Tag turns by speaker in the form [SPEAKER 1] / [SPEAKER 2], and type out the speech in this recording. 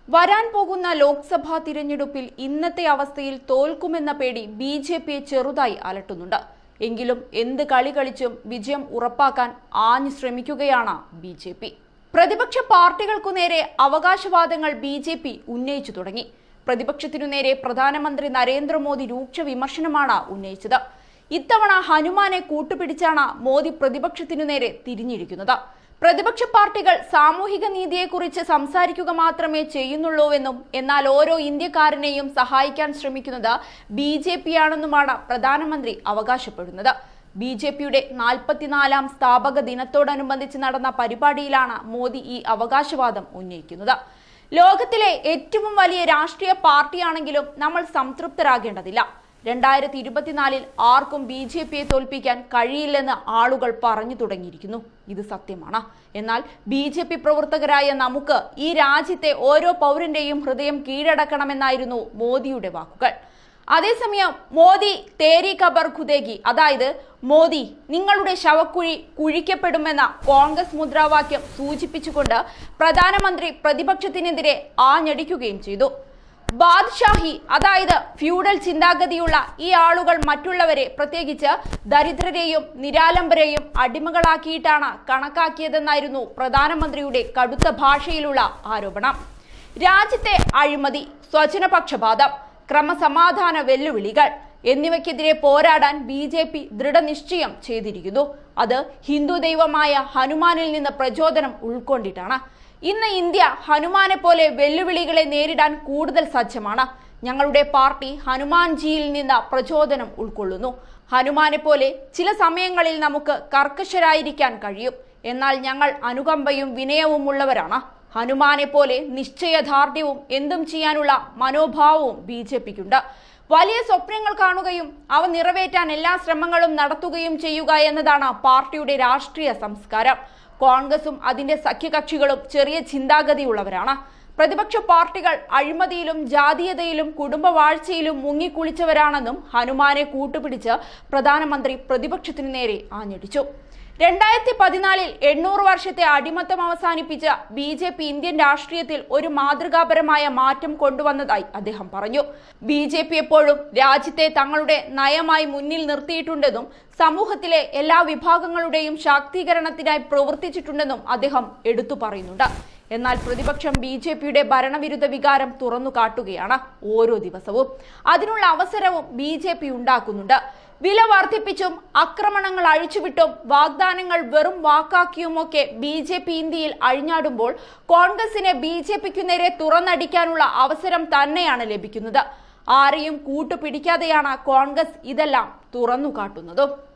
[SPEAKER 1] വരാൻ പോകുന്ന ലോക്സഭാ തിരഞ്ഞെടുപ്പിൽ ഇന്നത്തെ അവസ്ഥയിൽ തോൽക്കുമെന്ന പേടി ബി ജെ പിയെ ചെറുതായി അലട്ടുന്നുണ്ട് എങ്കിലും എന്ത് കളി കളിച്ചും വിജയം ഉറപ്പാക്കാൻ ആഞ്ഞു ശ്രമിക്കുകയാണ് ബി ജെ പി പ്രതിപക്ഷ പാർട്ടികൾക്കു നേരെ അവകാശവാദങ്ങൾ ബി ജെ പി ഉന്നയിച്ചു തുടങ്ങി പ്രതിപക്ഷത്തിനു നേരെ പ്രധാനമന്ത്രി നരേന്ദ്രമോദി രൂക്ഷ വിമർശനമാണ് ഉന്നയിച്ചത് ഇത്തവണ ഹനുമാനെ കൂട്ടുപിടിച്ചാണ് മോദി പ്രതിപക്ഷത്തിനു നേരെ തിരിഞ്ഞിരിക്കുന്നത് പ്രതിപക്ഷ പാർട്ടികൾ സാമൂഹിക നീതിയെക്കുറിച്ച് സംസാരിക്കുക മാത്രമേ ചെയ്യുന്നുള്ളൂവെന്നും എന്നാൽ ഓരോ ഇന്ത്യക്കാരനെയും സഹായിക്കാൻ ശ്രമിക്കുന്നത് ബി ജെ പി ആണെന്നുമാണ് പ്രധാനമന്ത്രി അവകാശപ്പെടുന്നത് ബി ജെ പിയുടെ നാൽപ്പത്തിനാലാം സ്ഥാപക ദിനത്തോടനുബന്ധിച്ച് നടന്ന പരിപാടിയിലാണ് മോദി ഈ അവകാശവാദം ഉന്നയിക്കുന്നത് ലോകത്തിലെ ഏറ്റവും വലിയ രാഷ്ട്രീയ പാർട്ടിയാണെങ്കിലും നമ്മൾ സംതൃപ്തരാകേണ്ടതില്ല രണ്ടായിരത്തി ഇരുപത്തിനാലിൽ ആർക്കും ബി ജെ പിയെ തോൽപ്പിക്കാൻ കഴിയില്ലെന്ന് ആളുകൾ പറഞ്ഞു തുടങ്ങിയിരിക്കുന്നു ഇത് സത്യമാണ് എന്നാൽ ബി ജെ പി പ്രവർത്തകരായ നമുക്ക് ഈ രാജ്യത്തെ ഓരോ പൗരന്റെയും ഹൃദയം കീഴടക്കണമെന്നായിരുന്നു മോദിയുടെ വാക്കുകൾ അതേസമയം മോദി തേരി ഖബർ ഖുദേഗി അതായത് മോദി നിങ്ങളുടെ ശവക്കുഴി കുഴിക്കപ്പെടുമെന്ന കോൺഗ്രസ് മുദ്രാവാക്യം സൂചിപ്പിച്ചുകൊണ്ട് പ്രധാനമന്ത്രി പ്രതിപക്ഷത്തിനെതിരെ ആഞ്ഞടിക്കുകയും ചെയ്തു ബാദ്ഷാഹി അതായത് ഫ്യൂഡൽ ചിന്താഗതിയുള്ള ഈ ആളുകൾ മറ്റുള്ളവരെ പ്രത്യേകിച്ച് ദരിദ്രരെയും നിരാലംബരെയും അടിമകളാക്കിയിട്ടാണ് കണക്കാക്കിയതെന്നായിരുന്നു പ്രധാനമന്ത്രിയുടെ കടുത്ത ഭാഷയിലുള്ള ആരോപണം രാജ്യത്തെ അഴിമതി സ്വജനപക്ഷപാതം ക്രമസമാധാന വെല്ലുവിളികൾ എന്നിവയ്ക്കെതിരെ പോരാടാൻ ബി ജെ പി ദൃഢനിശ്ചയം ചെയ്തിരിക്കുന്നു അത് ഹിന്ദു ദൈവമായ ഹനുമാനിൽ നിന്ന് പ്രചോദനം ഉൾക്കൊണ്ടിട്ടാണ് ഇന്ന് ഇന്ത്യ ഹനുമാനെ പോലെ വെല്ലുവിളികളെ നേരിടാൻ കൂടുതൽ സജ്ജമാണ് ഞങ്ങളുടെ പാർട്ടി ഹനുമാൻജിയിൽ നിന്ന് പ്രചോദനം ഉൾക്കൊള്ളുന്നു ഹനുമാനെ പോലെ ചില സമയങ്ങളിൽ നമുക്ക് കർക്കശരായിരിക്കാൻ കഴിയും എന്നാൽ ഞങ്ങൾ അനുകമ്പയും വിനയവും ഉള്ളവരാണ് ഹനുമാനെ പോലെ നിശ്ചയദാർഢ്യവും എന്തും ചെയ്യാനുള്ള മനോഭാവവും ബി ജെ പിക്കുണ്ട് വലിയ സ്വപ്നങ്ങൾ കാണുകയും അവ നിറവേറ്റാൻ എല്ലാ ശ്രമങ്ങളും നടത്തുകയും ചെയ്യുക എന്നതാണ് പാർട്ടിയുടെ രാഷ്ട്രീയ സംസ്കാരം കോൺഗ്രസും അതിന്റെ സഖ്യകക്ഷികളും ചെറിയ ചിന്താഗതിയുള്ളവരാണ് പ്രതിപക്ഷ പാർട്ടികൾ അഴിമതിയിലും ജാതീയതയിലും കുടുംബവാഴ്ചയിലും മുങ്ങിക്കുളിച്ചവരാണെന്നും ഹനുമാനെ കൂട്ടുപിടിച്ച് പ്രധാനമന്ത്രി പ്രതിപക്ഷത്തിനു നേരെ ആഞ്ഞടിച്ചു രണ്ടായിരത്തി പതിനാലിൽ എണ്ണൂറ് വർഷത്തെ അടിമത്തം അവസാനിപ്പിച്ച ബി ജെ പി ഇന്ത്യൻ രാഷ്ട്രീയത്തിൽ ഒരു മാതൃകാപരമായ മാറ്റം കൊണ്ടുവന്നതായി അദ്ദേഹം പറഞ്ഞു ബി ജെ പി എപ്പോഴും രാജ്യത്തെ തങ്ങളുടെ നയമായി മുന്നിൽ നിർത്തിയിട്ടുണ്ടെന്നും സമൂഹത്തിലെ എല്ലാ വിഭാഗങ്ങളുടെയും ശാക്തീകരണത്തിനായി പ്രവർത്തിച്ചിട്ടുണ്ടെന്നും അദ്ദേഹം എടുത്തു പറയുന്നുണ്ട് എന്നാൽ പ്രതിപക്ഷം ബി ജെ പിയുടെ ഭരണവിരുദ്ധ വികാരം തുറന്നു കാട്ടുകയാണ് ഓരോ ദിവസവും അതിനുള്ള അവസരവും ബി ജെ പി ഉണ്ടാക്കുന്നുണ്ട് വില വർദ്ധിപ്പിച്ചും ആക്രമണങ്ങൾ അഴിച്ചുവിട്ടും വാഗ്ദാനങ്ങൾ വെറും വാക്കാക്കിയുമൊക്കെ ബി ജെ പി ഇന്ത്യയിൽ അഴിഞ്ഞാടുമ്പോൾ കോൺഗ്രസിനെ ബി ജെ പിക്കു നേരെ തുറന്നടിക്കാനുള്ള അവസരം തന്നെയാണ് ലഭിക്കുന്നത് ആരെയും കൂട്ടുപിടിക്കാതെയാണ് കോൺഗ്രസ് ഇതെല്ലാം തുറന്നു കാട്ടുന്നതും